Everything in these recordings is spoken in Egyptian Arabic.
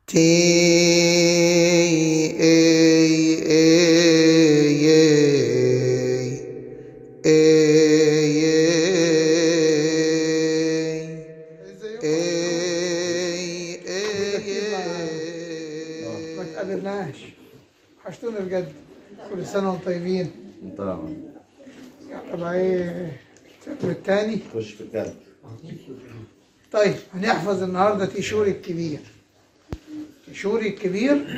تي اي اي اي اي ما تقابلناش وحشتونا بجد كل سنة وانتم طيبين طبعا يلا بقى ايه الترم التاني خش في الكلب طيب هنحفظ النهارده تيشوري الكبير تيشوري الكبير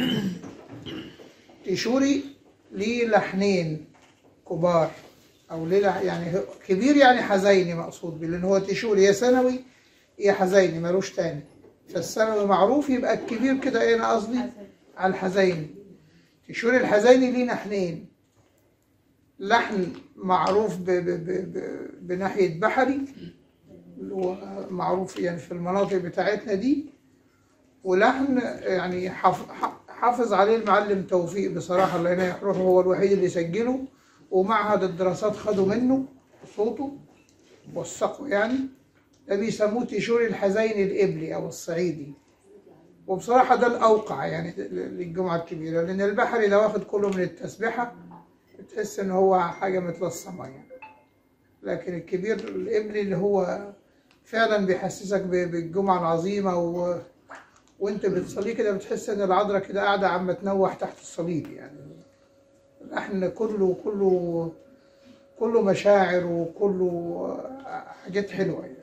تيشوري ليه لحنين كبار او ليه لح... يعني هو- كبير يعني حزيني مقصود بيه لان هو تيشوري يا ثانوي يا حزيني ملوش تاني فالثانوي معروف يبقى الكبير كده ايه انا قصدي على الحزيني تيشوري الحزيني ليه لحنين لحن معروف ب... ب... ب... ب... بناحية بحري اللي هو معروف يعني في المناطق بتاعتنا دي ولحن يعني حف- ح- حافظ عليه المعلم توفيق بصراحة الله يناح روحه هو الوحيد اللي سجله ومعهد الدراسات خدوا منه صوته وثقوا يعني ده بيسموه تيشوري الحزين الإبلي أو الصعيدي وبصراحة ده الأوقع يعني للجمعة الكبيرة لأن البحري ده واخد كله من التسبحة بتحس إن هو حاجة متلصمة يعني لكن الكبير الإبلي اللي هو فعلا بيحسسك ب- بالجمعة العظيمة و... وانت بتصلي كده بتحس ان العذراء كده قاعدة عم تنوح تحت الصليب يعني اللحن كله كله كله مشاعر وكله حاجات حلوة يعني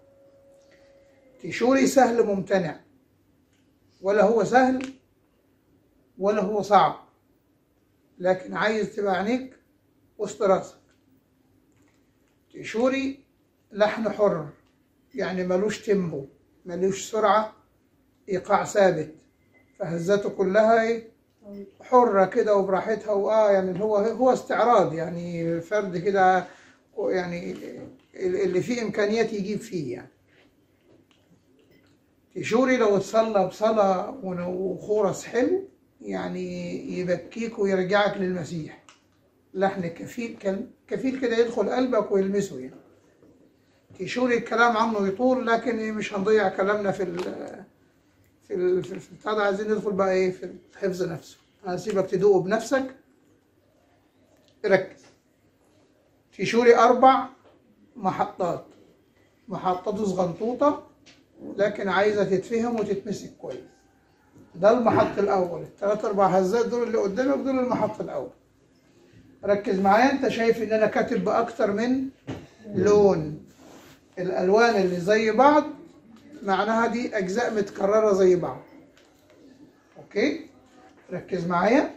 تيشوري سهل ممتنع ولا هو سهل ولا هو صعب لكن عايز تبقى عينيك وسط راسك تيشوري لحن حر يعني ملوش تيمبو ملوش سرعة إيقاع ثابت فهزته كلها إيه حرة كده وبراحتها وآه يعني هو هو استعراض يعني فرد كده يعني اللي فيه إمكانيات يجيب فيه يعني تشوري لو اتصلى بصلاة ون- وخورس حلو يعني يبكيك ويرجعك للمسيح لحن كفيل كل- كفيل كده يدخل قلبك ويلمسه يعني تشوري الكلام عنه يطول لكن مش هنضيع كلامنا في ال في ال في في البتاع ده عايزين ندخل بقى ايه في الحفظ نفسه هسيبك تدوقه بنفسك ركز تشوري أربع محطات محطته صغنطوطة لكن عايزة تتفهم وتتمسك كويس ده المحط الأول الثلاث أربع هزات دول اللي قدامك دول المحط الأول ركز معايا أنت شايف إن أنا كاتب بأكتر من لون الألوان اللي زي بعض معناها دي أجزاء متكررة زي بعض أوكي ركز معايا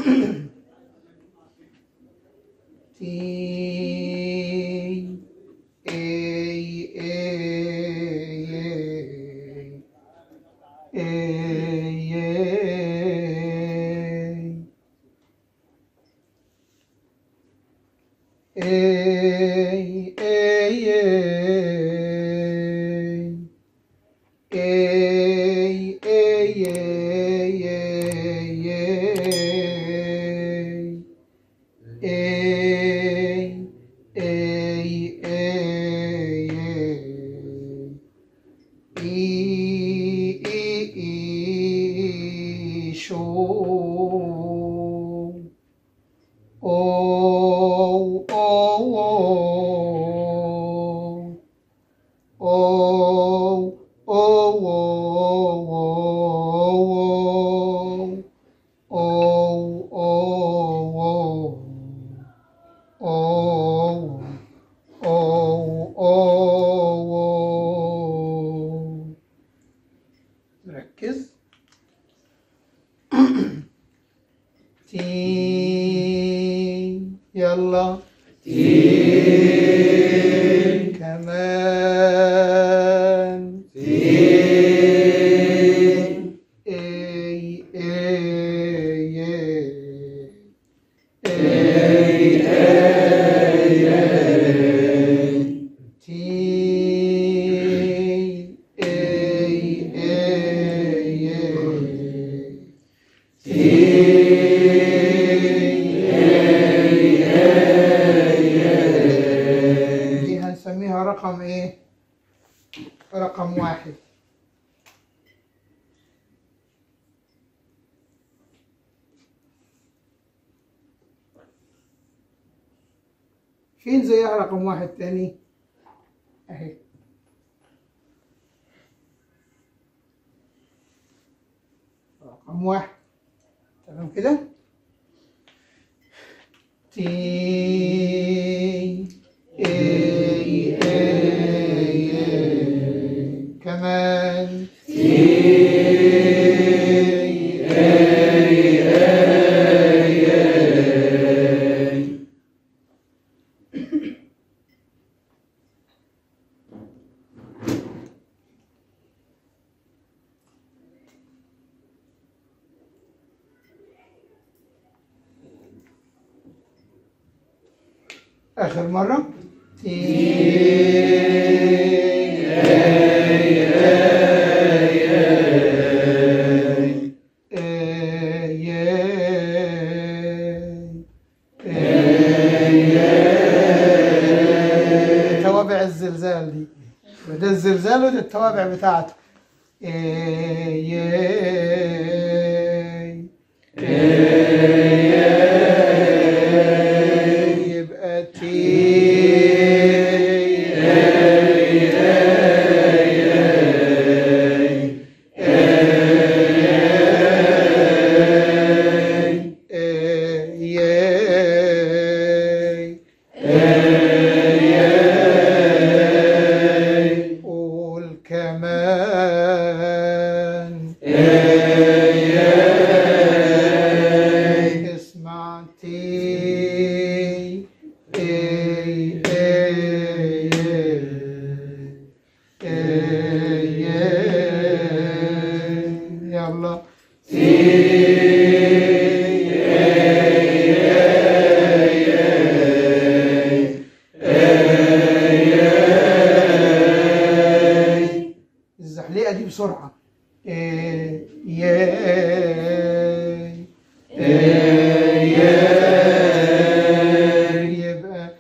تي اي اي اي اي اي اي اي Oh, oh, oh. Oh, oh, oh, oh, oh, oh, oh, oh, oh, oh, oh. ركز تي يلا تي كمان اي اي تي اي اي دي هنسميها رقم ايه فين زيها رقم واحد تاني اهي رقم واحد تمام كده تي اي اي اي كمان آخر مرة تي توابع الزلزال دي وده الزلزال وده التوابع بتاعته يبقى تي قول كمان اسمع تي اي اي اي يلا الزحليقة دي بسرعة إيه ياي يبقى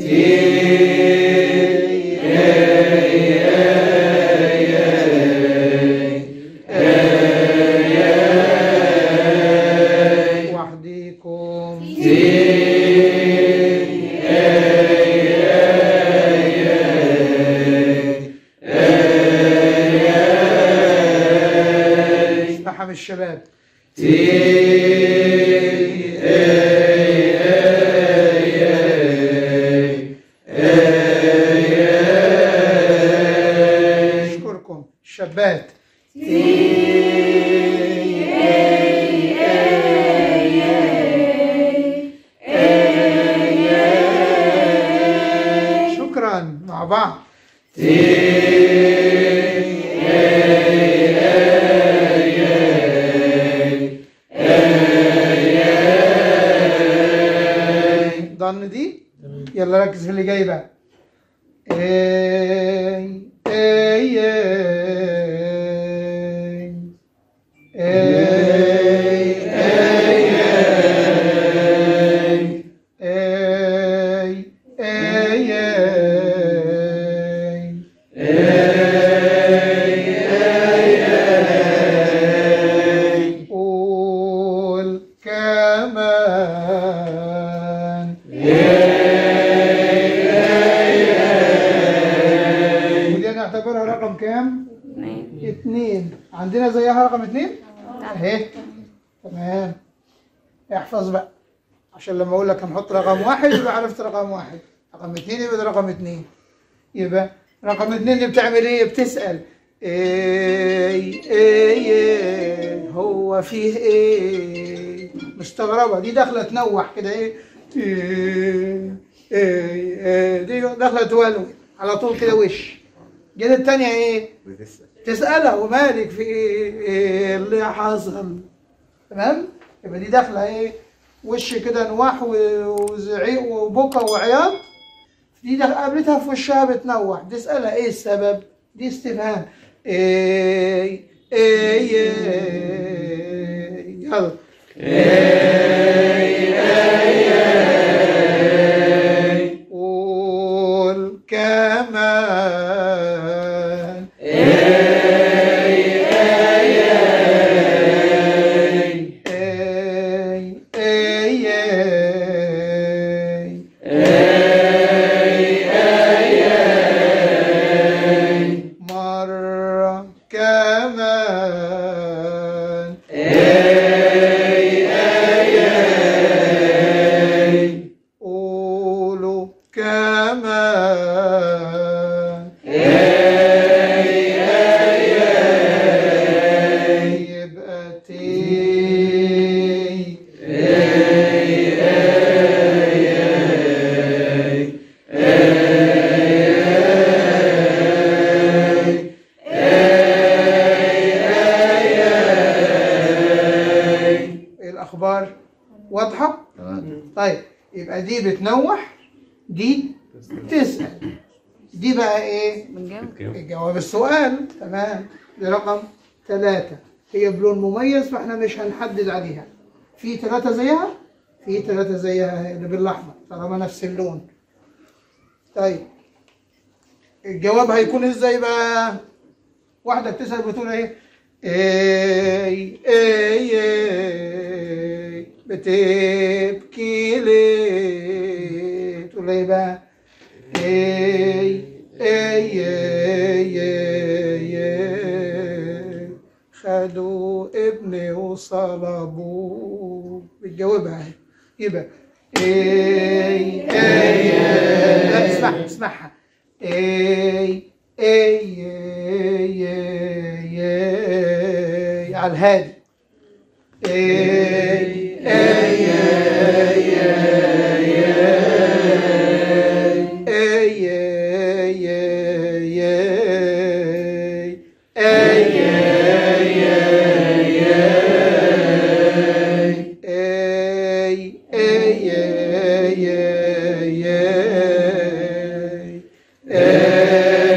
وحديكم اسمعها من الشباب اشكركم الشابات شكرا مع بعض ضن دي يلا ركز في اللي جاي بقى اي اي اي اي اي اي قول كمان ودي نعتبرها رقم كام؟ اتنين عندنا زيها رقم اتنين؟ اهي تمام احفظ بقى عشان لما اقول لك هنحط رقم واحد يبقى عرفت رقم واحد رقم اتنين يبقى ده رقم اتنين يبقى رقم اتنين دي بتعمل ايه؟ بتسأل ايه ايه ايه هو فيه ايه؟ مستغربة دي داخلة تنوح كده ايه؟ ايه ايه ايه دي داخلة تولول على طول كده وش جت التانية ايه؟ تسألها ومالك في ايه؟ ايه اللي حصل؟ تمام؟ يبقى دي داخلة ايه؟ وش كده نواح و- وزعيق وبكا وعياط دي ده قابلتها في وشها بتنوح تسألها ايه السبب؟ دي استفهام ايه ايه ايه يلا قول كمان اي اي اي الأخبار واضحة؟ تمام طيب يبقى دي بتنوح دي تسأل دي بقى إيه؟ بنجاوب جواب السؤال تمام دي رقم ثلاثة هي بلون مميز فاحنا مش هنحدد عليها في ثلاثة زيها في ثلاثة زيها اللي بالأحمر طالما نفس اللون طيب الجواب هيكون ازاي بقى واحدة بتسأل بتقول ايه اي اي اي بتبكي ليه تقول ايه بقى اي اي اي اي اي خدوا ابني وصلبوه بتجاوبها اهي يبقى اي اي لا اسمعها اسمعها اي اي اي اي اي على الهادي اي اي اي اي اي اي اي اي اي اي اي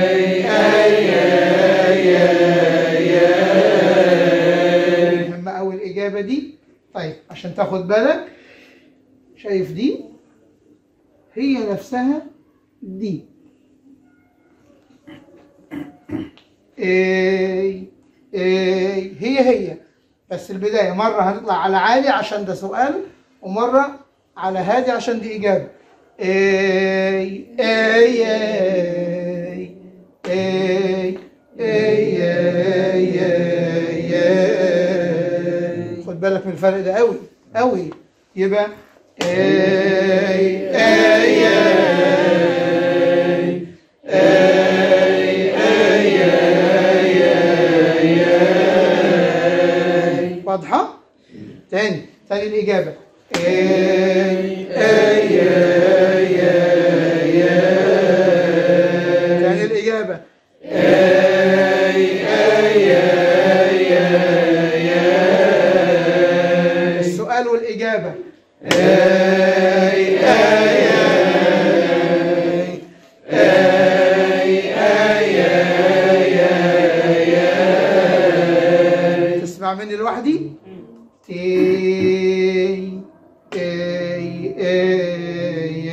مهمة أوي الإجابة دي طيب عشان تاخد بالك شايف دي هي نفسها دي اي اي هي هي بس البداية مرة هنطلع على عالي عشان ده سؤال ومرة على هادي عشان دي إجابة اي اي اي اي اي اي اي اي خد بالك من الفرق ده قوي قوي يبقى اي اي اي واضحة؟ تاني تاني الإجابة اي اي اي اي تاني الإجابة السؤال والإجابة تسمع مني لوحدي تي اي اي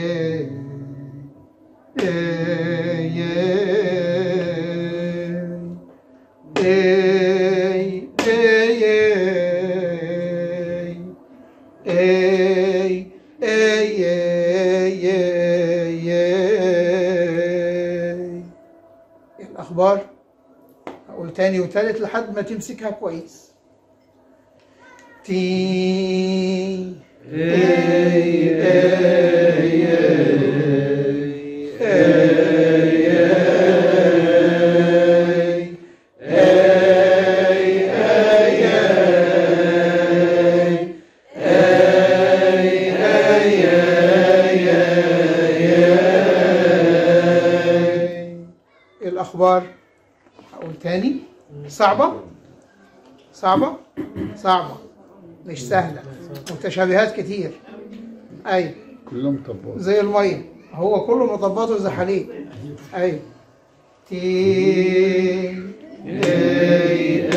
اي اي اي اي اي الاخبار اقول تاني وتالت لحد ما تمسكها كويس تي الأخبار هقول تاني صعبة صعبة صعبة مش سهلة متشابهات كتير أيوة كلهم طباخ زي المية هو كله مطبات وزحاليق أيوة تي اي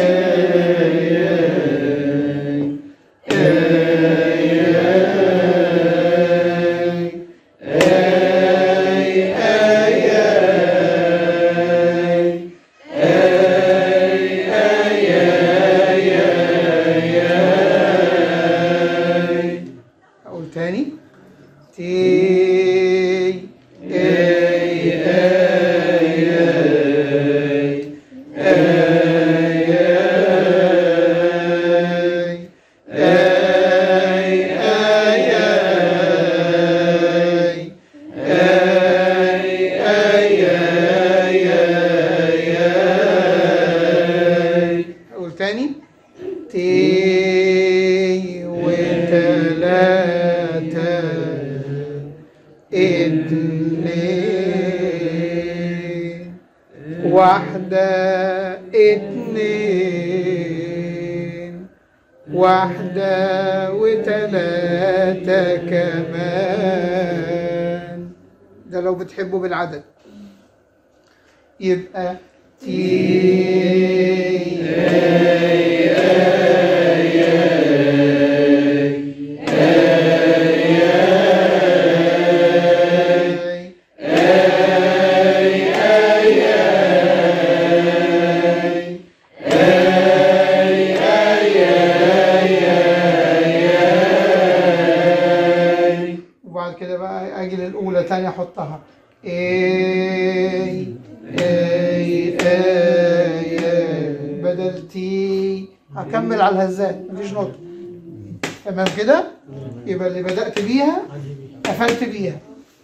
أقول تاني تي اي أقول تاني تي وتلاتة اتنين واحدة اتنين واحدة وتلاتة كمان ده لو بتحبوا بالعدد يبقى تي وبعد كده بقى اجي للاولى تاني احطها اي اي اي اي بدل تي هكمل على الهزات مفيش نقطة تمام كده يبقى اللي بدأت بيها قفلت بيها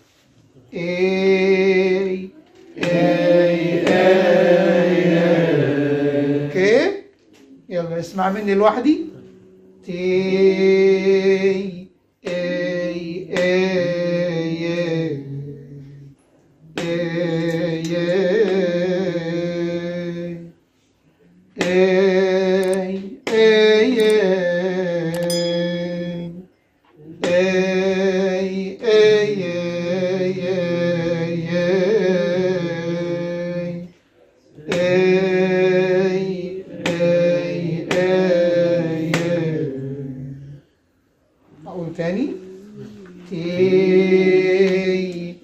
اي اي اي اوكي يلا اسمع مني لوحدي تي اي اي اي أقول تاني تي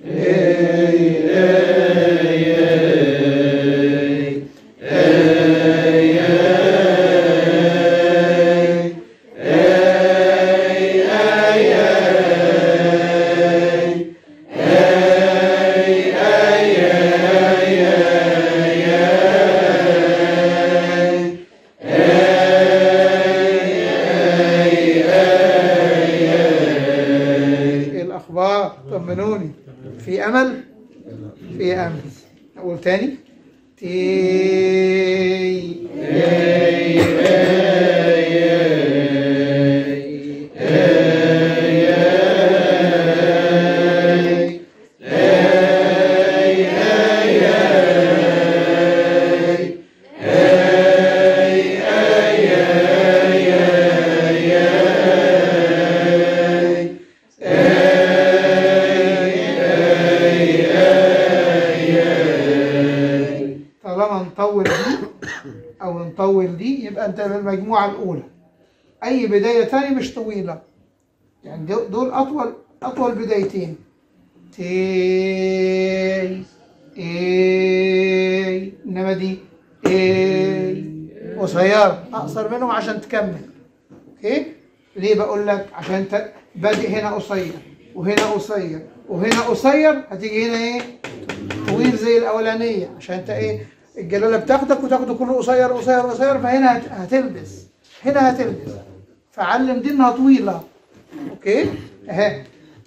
ايه الاخبار طمنوني في امل في امل اقول تاني تي طالما نطول دي او نطول دي يبقى انت بالمجموعه الاولى اي بدايه تانية مش طويله يعني دو- دول اطول اطول بدايتين تي اي انما دي اي قصيره اقصر منهم عشان تكمل اوكي ليه بقول لك عشان انت بادئ هنا قصير وهنا قصير وهنا قصير هتيجي هنا ايه طويل زي الاولانيه عشان انت ايه الجلاله بتاخدك وتاخده كله قصير قصير قصير فهنا هت- هتلبس هنا هتلبس فعلم دي انها طويله اوكي اهي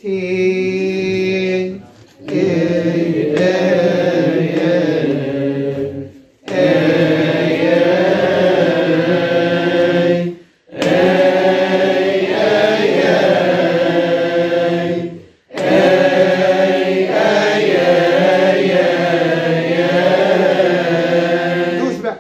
تي اي دوس بقى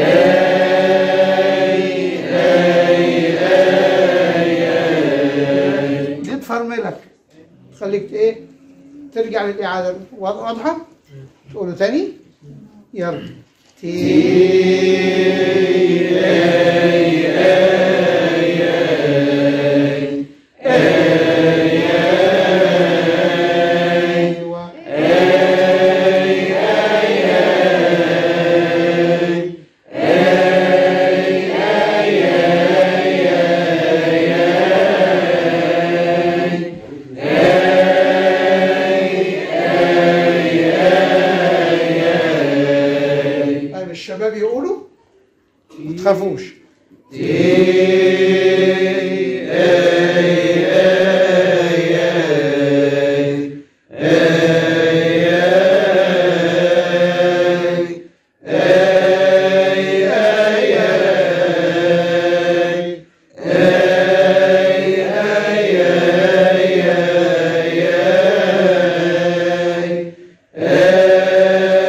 دي تفرملك تخليك ايه ترجع للإعادة واض- واضحة تقوله تاني يلا تي أيوة. طيب الشباب يقولوا ما تخافوش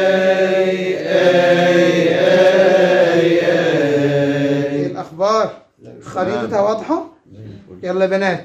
ايه الاخبار خريطتها واضحة يلا يا بنات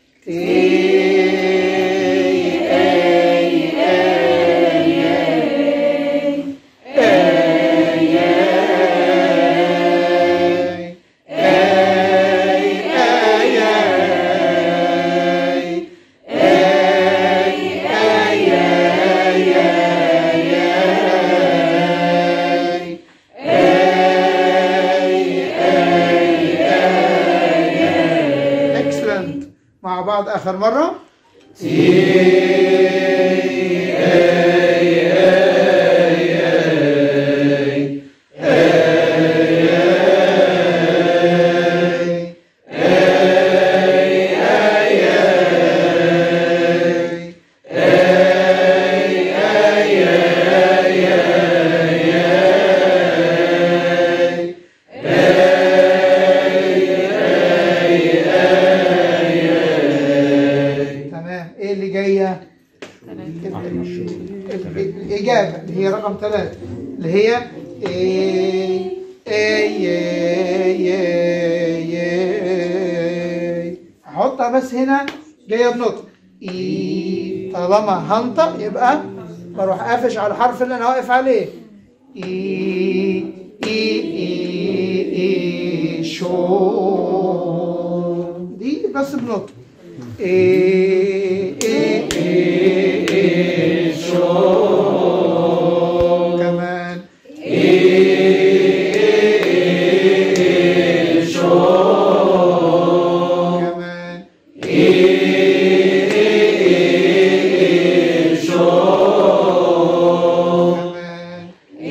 اكسلنت مع بعض اخر مره تمام ايه اللي جايه الإجابة اللي هي رقم ثلاثة اللي هي إيه إيه إيه إيه إيه هحطها بس هنا جاية بنطق إي طالما هنطق يبقى بروح قافش على الحرف اللي أنا واقف عليه إي إي إي إي شو دي بس بنطق إيه إيه إيه إيه شو كمان كمان كمان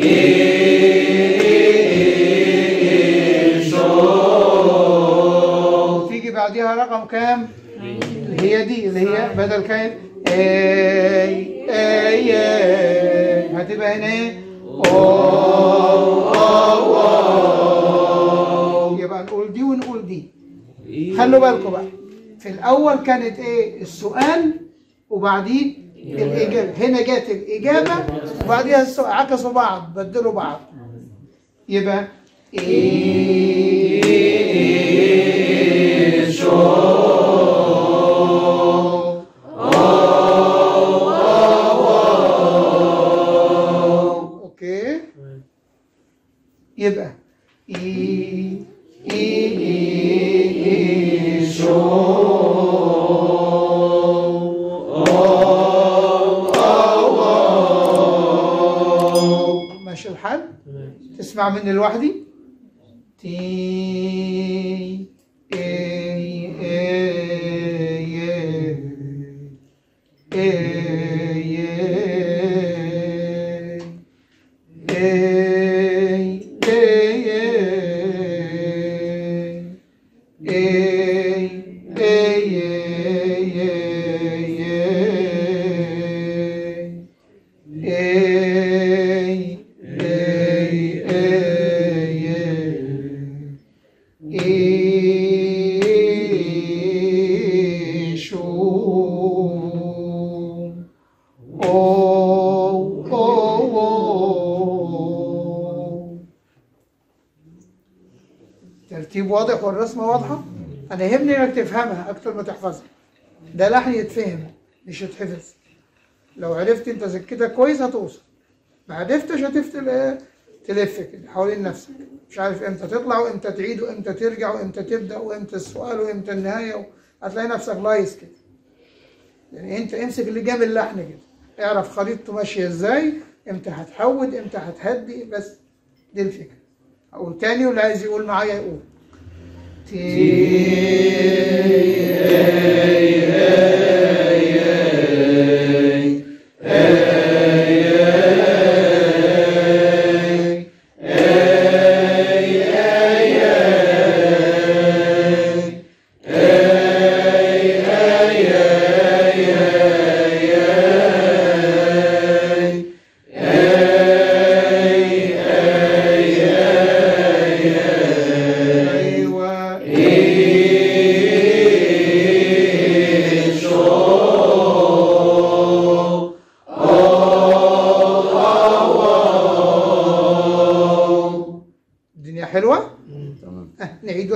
تيجي بعديها رقم كام؟ اللي هي دي اللي هي بدل كام؟ اي اي اي هتبقى هنا ايه؟ أو أو أو يبقى نقول دي ونقول دي خلوا بالكم بقى في الأول كانت ايه؟ السؤال وبعديه الإجابة هنا جت الإجابة وبعديها السؤال عكسوا بعض بدلوا بعض يبقى إيه شو اوكي يبقى اي اي اي اي شو ماشي الحال تسمع مني لوحدي تي اي اي اي شو أوه أوه أوه. ترتيب واضح والرسمة واضحة أنا يهمني إنك تفهمها أكتر ما تحفظها ده لحن يتفهم مش يتحفظ لو عرفت أنت سكتك كويس هتوصل ما عرفتش هتفتل تلف كده حوالين نفسك مش عارف امتى تطلع وامتى تعيد وامتى ترجع وامتى تبدا وامتى السؤال وامتى النهايه هتلاقي نفسك لايص كده يعني انت امسك اللي جاب اللحن كده اعرف خريطته ماشيه ازاي امتى هتحود امتى هتهدي بس دي الفكره اقول تاني واللي عايز يقول معايا يقول ايوه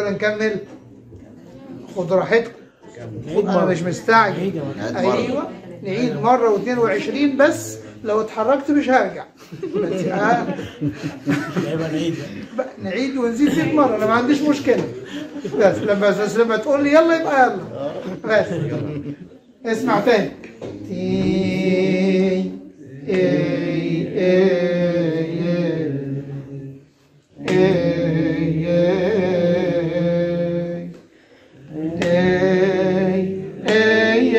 ولا نكمل خد راحتكم انا مش مستعجل ايوه نعيد مره و22 بس لو اتحركت مش هرجع بس آه. يبقى نعيد بقى نعيد ونزيد 100 مره انا ما عنديش مشكله بس لما بس لما تقول لي يلا يبقى يلا بس اسمع تاني تي اي اي اي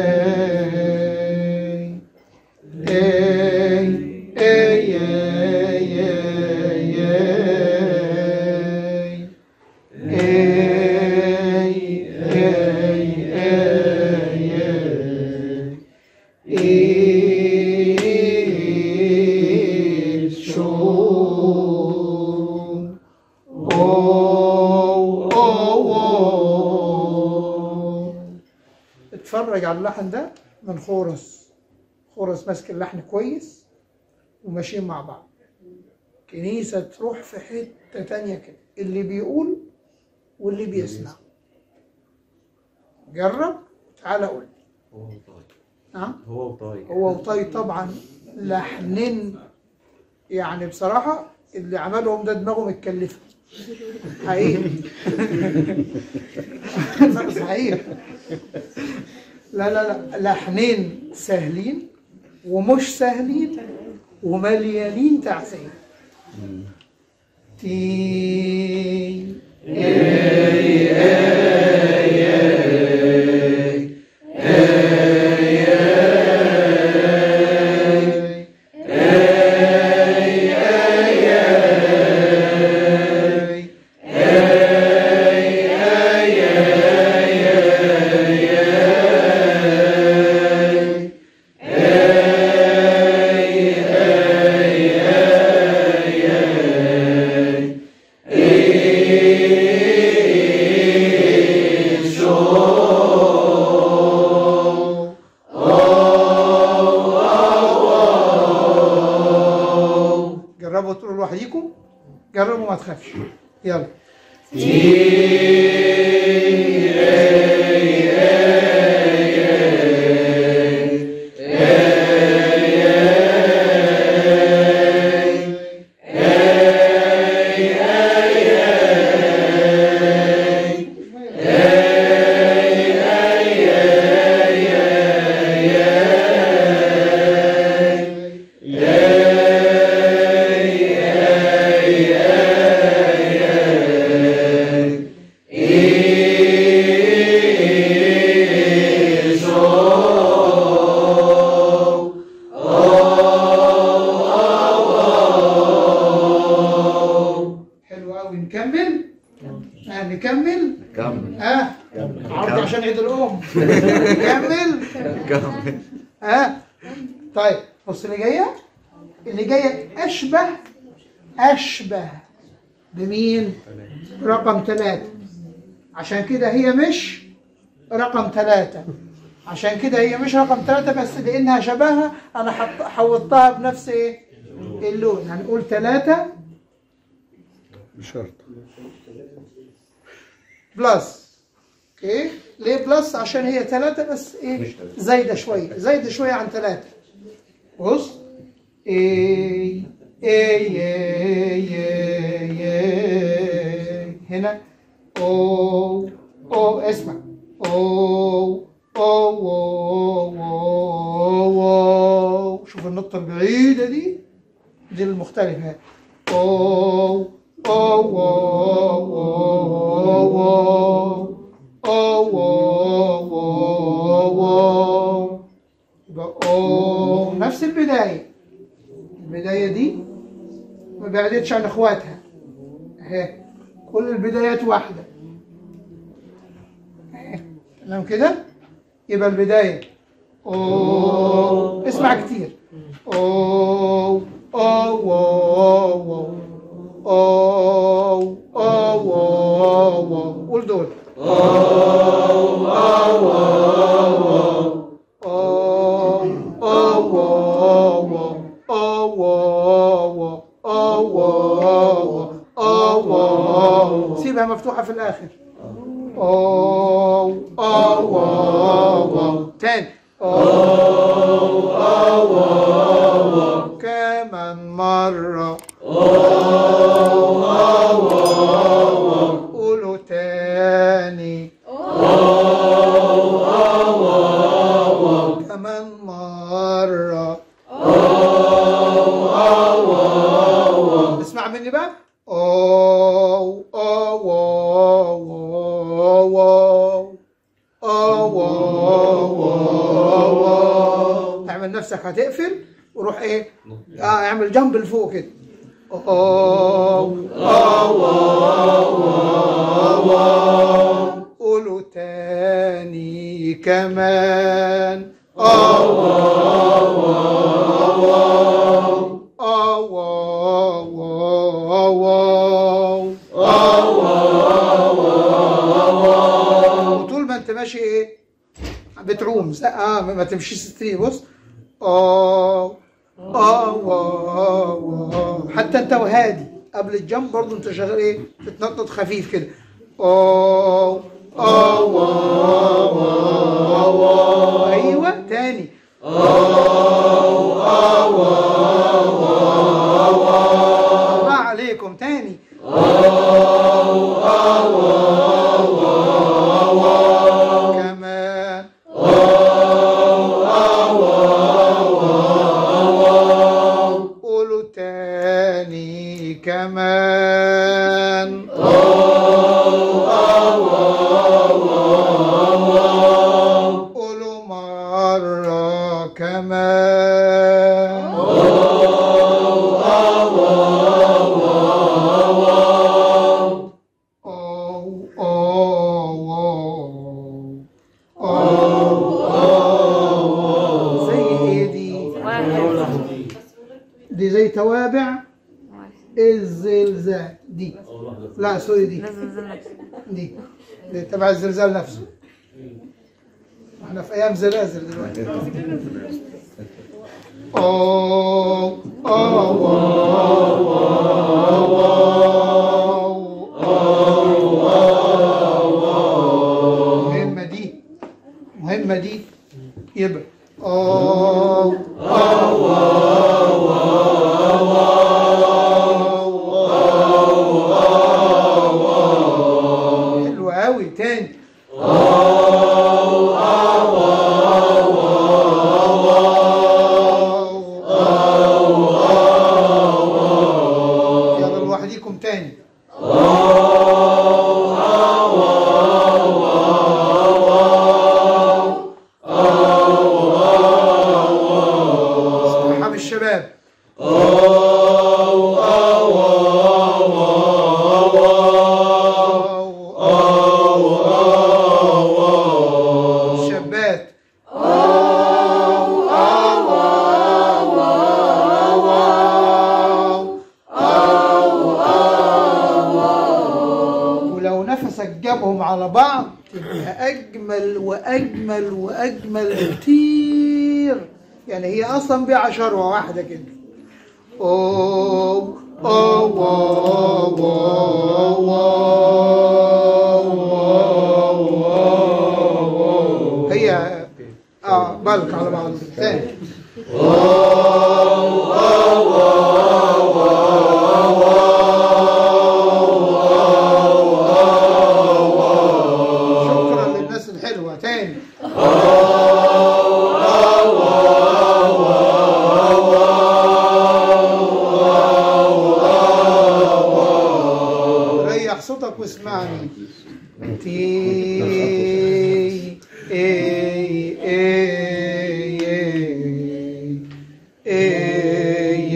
اتفرج على اللحن ده من خورس خورس ماسك اللحن كويس وماشيين مع بعض كنيسة تروح في حتة تانية كده اللي بيقول واللي بيسمع جرب تعالى قول هو وطاي نعم هو وطاي هو وطي طبعا لحنين يعني بصراحة اللي عملهم ده دماغه متكلفة حقيقي لا، صحيح لا لا لا لحنين سهلين ومش سهلين ومليانين تعزية تي جربوا تقولوا لوحديكم جربوا ما تخافش يلا حلو قوي نكمل آه نكمل كمل ها عرض عشان عيد الام نكمل كمل ها طيب بص اللي جايه اللي جايه اشبه اشبه بمين رقم ثلاثة عشان كده هي مش رقم ثلاثة عشان كده هي مش رقم ثلاثة بس لأنها شبهها أنا حط حوضتها بنفس إيه؟ اللون هنقول ثلاثة بشرط بلس اوكي ليه بلس عشان هي ثلاثة بس ايه زايدة شوية زايدة شوية عن ثلاثة بص اي اي اي اي اي هنا او او اسمع او او او او او شوف النقطة البعيدة دي دي المختلفة او او او او او او او او او يبقى او نفس البداية البداية دي ما بعدتش عن اخواتها اهي كل البدايات واحدة اهي. تمام كده يبقى البداية او اسمع كتير او او او او او او او قول دول أو أو أو أو أو أو أو أو سيبها مفتوحة في الآخر أو أو أو أو تاني أو أو أو كمان مرة أو أو أو قولوا تاني أو أو أو كمان مرة أو أو أو اسمع مني بقى أو أو أو أو أو أو أو تعمل نفسك هتقفل وروح ايه اه اعمل جنب لفوق كده أو أو أو أو قولوا تاني كمان أو أو أو أو أو أو أو وطول ما انت ماشي ايه بتعوم س- اه ما تمشيش ستري بص أو أو أو حتى انت وهادي قبل الجنب برضه انت شغال ايه بتنطط خفيف كده أو أو أو أو ايوه تاني الله عليكم تاني كمان قولوا تاني كمان قولوا مرة كمان أو أو أو أو زي ايه دي؟ دي زي توابع الزلزال دي لا سوري دي دي دي تبع الزلزال نفسه احنا في ايام زلازل دلوقتي أو أو مهمة دي مهمة دي يبقى أو أو حلو قوي تاني يلا لوحديكم تاني اسمعها من الشباب الشابات ولو نفسك جابهم على بعض تبقى اجمل واجمل واجمل بكتير يعني هي اصلا بيها شروه واحده كده أو أو أو أو أو هي اه بلك على بعض ثاني شكرا للناس الحلوه تاني ريح صوتك واسمعني تي اي اي اي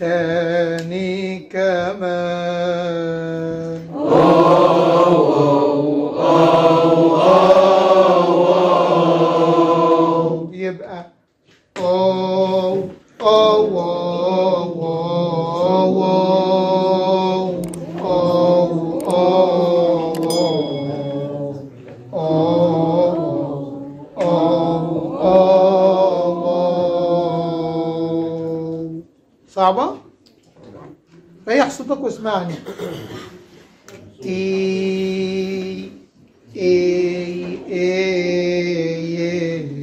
تاني كمان يبقى أو أو أو أو أو أو أو صعبة؟ ريح صوتك واسمعني تي اي اي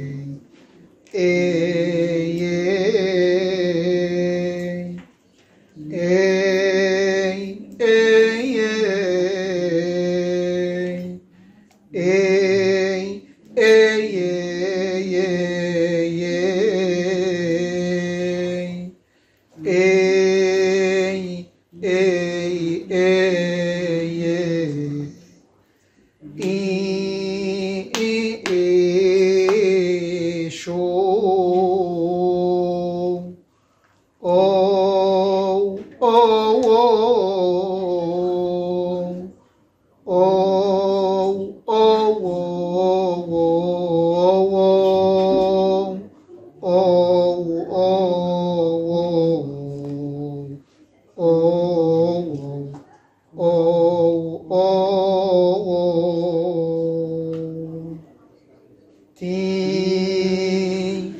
شو Oh, oh, oh, oh, oh, oh, oh, oh, Ti.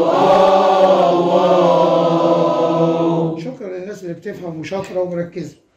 شكرا للناس اللي بتفهم وشاطره ومركزه